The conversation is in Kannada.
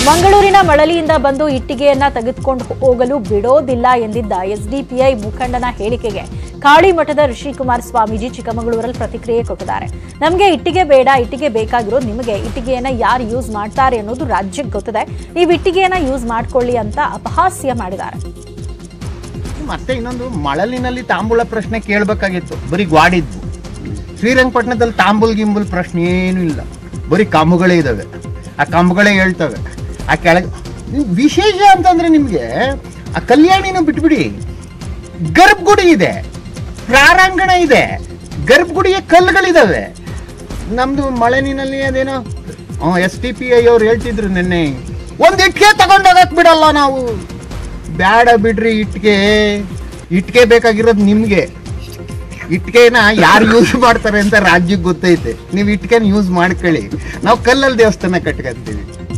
ಮಂಗಳೂರಿನ ಮಳಲಿಯಿಂದ ಬಂದು ಇಟ್ಟಿಗೆಯನ್ನ ತೆಗೆದುಕೊಂಡು ಹೋಗಲು ಬಿಡೋದಿಲ್ಲ ಎಂದಿದ್ದ ಎಸ್ಡಿಪಿಐ ಮುಖಂಡನ ಹೇಳಿಕೆಗೆ ಕಾಳಿಮಠದ ಋಷಿಕುಮಾರ್ ಸ್ವಾಮೀಜಿ ಚಿಕ್ಕಮಗಳೂರಲ್ಲಿ ಪ್ರತಿಕ್ರಿಯೆ ಕೊಟ್ಟಿದ್ದಾರೆ ನಮಗೆ ಇಟ್ಟಿಗೆ ಬೇಡ ಇಟ್ಟಿಗೆ ಬೇಕಾಗಿರೋದು ನಿಮಗೆ ಇಟ್ಟಿಗೆಯನ್ನ ಯಾರು ಯೂಸ್ ಮಾಡ್ತಾರೆ ಅನ್ನೋದು ರಾಜ್ಯಕ್ಕೆ ಗೊತ್ತಿದೆ ನೀವು ಇಟ್ಟಿಗೆಯನ್ನ ಯೂಸ್ ಮಾಡ್ಕೊಳ್ಳಿ ಅಂತ ಅಪಹಾಸ್ಯ ಮಾಡಿದ್ದಾರೆ ಮತ್ತೆ ಇನ್ನೊಂದು ಮಳಲಿನಲ್ಲಿ ತಾಂಬೂಲ ಪ್ರಶ್ನೆ ಕೇಳಬೇಕಾಗಿತ್ತು ಬರೀ ಗ್ವಾಡಿದ್ವು ಶ್ರೀರಂಗಪಟ್ಟಣದಲ್ಲಿ ತಾಂಬೂಲ್ ಗಿಂಬುಲ್ ಪ್ರಶ್ನೆ ಏನೂ ಇಲ್ಲ ಬರೀ ಕಂಬಗಳೇ ಇದಾವೆ ಆ ಕಂಬಗಳೇ ಹೇಳ್ತವೆ ಆ ಕೆಳಗೆ ವಿಶೇಷ ಅಂತಂದ್ರೆ ನಿಮಗೆ ಆ ಕಲ್ಯಾಣಿನ ಬಿಟ್ಬಿಡಿ ಗರ್ಭಗುಡಿ ಇದೆ ಪ್ರಾರಂಗಣ ಇದೆ ಗರ್ಭಗುಡಿಯ ಕಲ್ಲುಗಳಿದಾವೆ ನಮ್ದು ಮಳೆನಿನಲ್ಲಿ ಅದೇನೋ ಎಸ್ ಟಿ ಪಿ ಐ ಅವ್ರು ಹೇಳ್ತಿದ್ರು ನಿನ್ನೆ ಒಂದ್ ಇಟ್ಕೆ ತಗೊಂಡೋಗಕ್ ಬಿಡಲ್ಲ ನಾವು ಬ್ಯಾಡ ಬಿಡ್ರಿ ಇಟ್ಕೆ ಇಟ್ಕೆ ಬೇಕಾಗಿರೋದು ನಿಮ್ಗೆ ಇಟ್ಕೆನ ಯಾರು ಯೂಸ್ ಮಾಡ್ತಾರೆ ಅಂತ ರಾಜ್ಯಕ್ಕೆ ಗೊತ್ತೈತೆ ನೀವು ಇಟ್ಕೆನ ಯೂಸ್ ಮಾಡ್ಕೊಳ್ಳಿ ನಾವು ಕಲ್ಲಲ್ಲಿ ದೇವಸ್ಥಾನ ಕಟ್ಕೊಂತೀವಿ